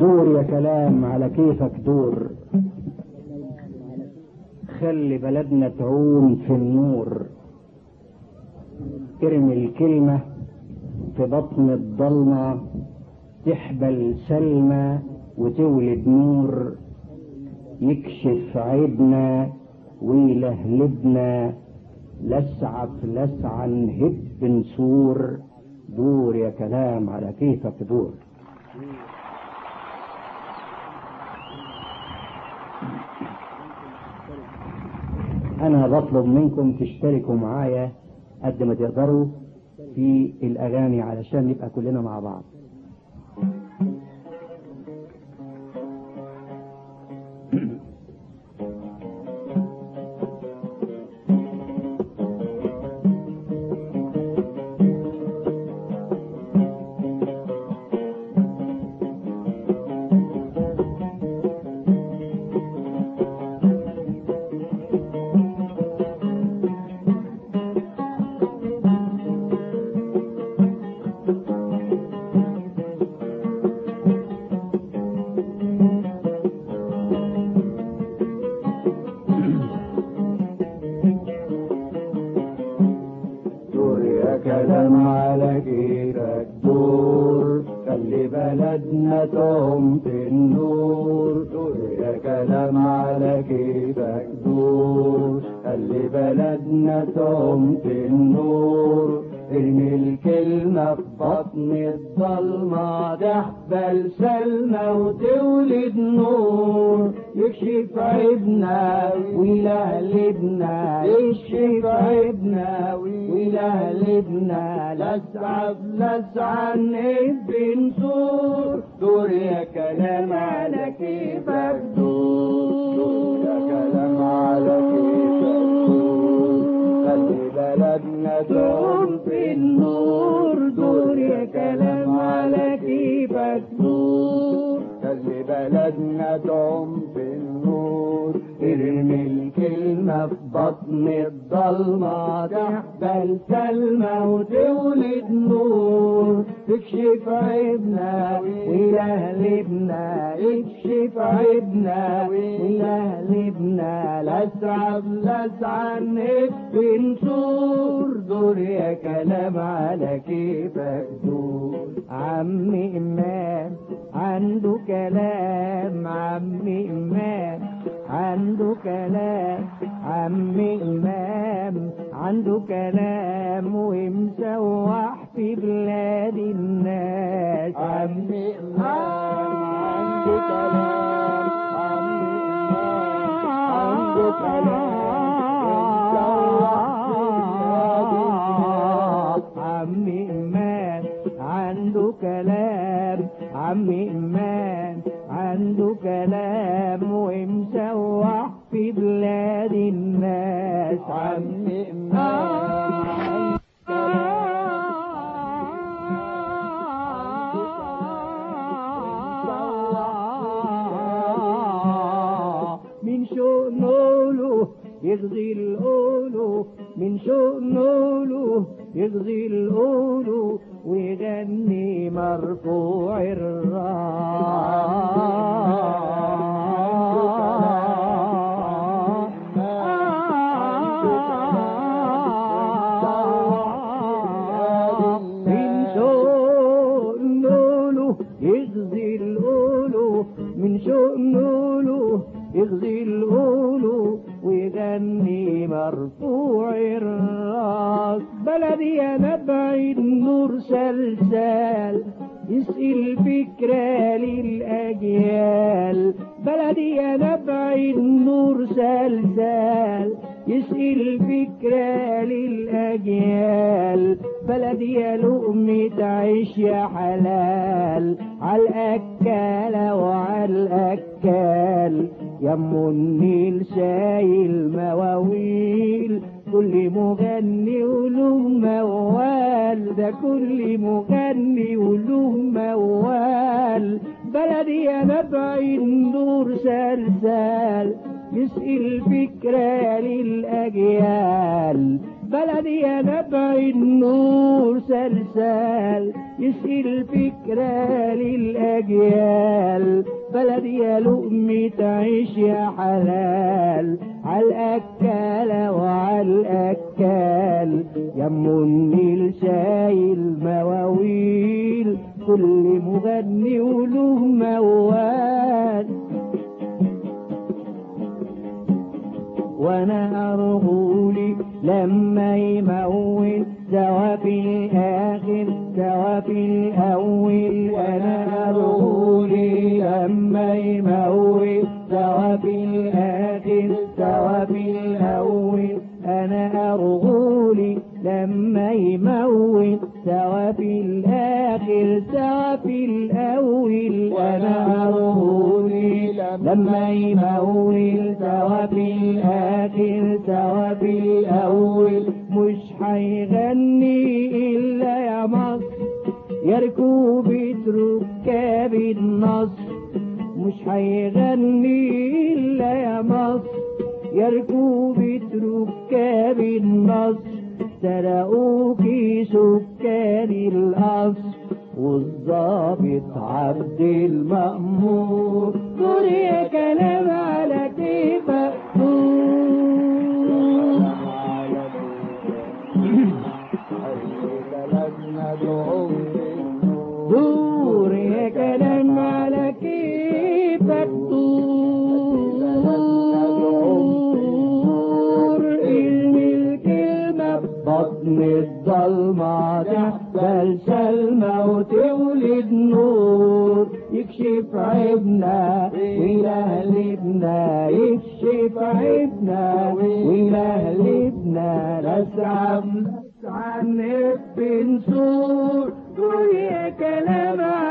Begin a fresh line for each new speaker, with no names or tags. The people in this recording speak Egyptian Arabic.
دور يا كلام على كيفك دور خلي بلدنا تعوم في النور ارمي الكلمة في بطن الضلمة تحبل سلمى وتولد نور يكشف عيبنا ويلهلبنا لسعة في لسعة نهب نسور دور يا كلام على كيفك دور انا بطلب منكم تشتركوا معايا قد ما تقدروا في الاغاني علشان نبقى كلنا مع بعض دور يا كلام على كيفك دور خلي بلدنا تعوم في النور دور يا كلام على كيفك دور خلي بلدنا تعوم في النور ارمي الكلمة في بطن الضلمة تحبل سلمى وتولد نور يكشف عيبنا ويلهلبنا يكشف عيبنا ويلهلبنا لسعة بلسعة نهب نسور دور يا كلام على كيفك دور يا كلام على كيفك دور خلي بلدنا تعوم في النور دور يا كلام على كيفك دور خلي بلدنا تعوم في النور ارمي الكلمة في بطن الضلمة تحبل سلمى وتولد نور تكشف عيبنا ويلهلبنا يكشف عيبنا ويلهلبنا لسعة بلسعة نهب نسور دور يا كلام على كيفك دور عم إمام عنده كلام عم إمام عنده كلام عم إمام عنده كلام ومسوح في بلاد الناس عم إمام عنده كلام عم إمام عنده كلام عم إمام عنده كلام عم إمام عنده كلام ومسوح في بلاد الناس عم إمام من شؤونه له يغزي القوله من شؤونه له يغزي القوله ويغني مرفوع الراس من شؤونه يغزي القوله من شؤونه يغزي القوله ويغني مرفوع الراس بلدي يا نبع النور سلسال يسقي الفكرة للأجيال بلدي يا نبع النور سلسال يسقي الفكرة للأجيال بلدي يا لقمة عيش يا حلال عالأكالة وعالأكال يم النيل شايل مواويل كل مغني وله موال ده كل مغني وله موال بلدي يا نبع النور سلسال يسقي الفكرة للأجيال بلدي يا نبع النور سلسال يسقي الفكرة للأجيال بلدي يا لقمة عيش يا حلال عالأكالة وعالأكال يم النيل شايل مواويل كل مغني وله موال وانا ارغولي لما يمول سوا في الاخر سوا في الاول وانا ارغولي لما يمول سوا في الاخر سوا في الاول انا ارغولي لما يمول سوا في الاخر سوا في الاول وانا ارغولي لما يمول سوا في الاخر سوا في الاول مش حيغني الا يا مصر يا ركوبة ركاب النصر مش حيغني الا يا مصر يا ركوبة ركاب النصر سرقوكي سكان القصر والظابط عبد المأمور دور يا كلام على كيفك دور يا كلام على كيفك دور ارمي الكلمة بطن الضلمة تحصل سلمى وتولد نور يكشف عيبنا ويلهلبنا يكشف عيبنا ويلهلبنا نسعى نسعى نبي نسور قول يا كلام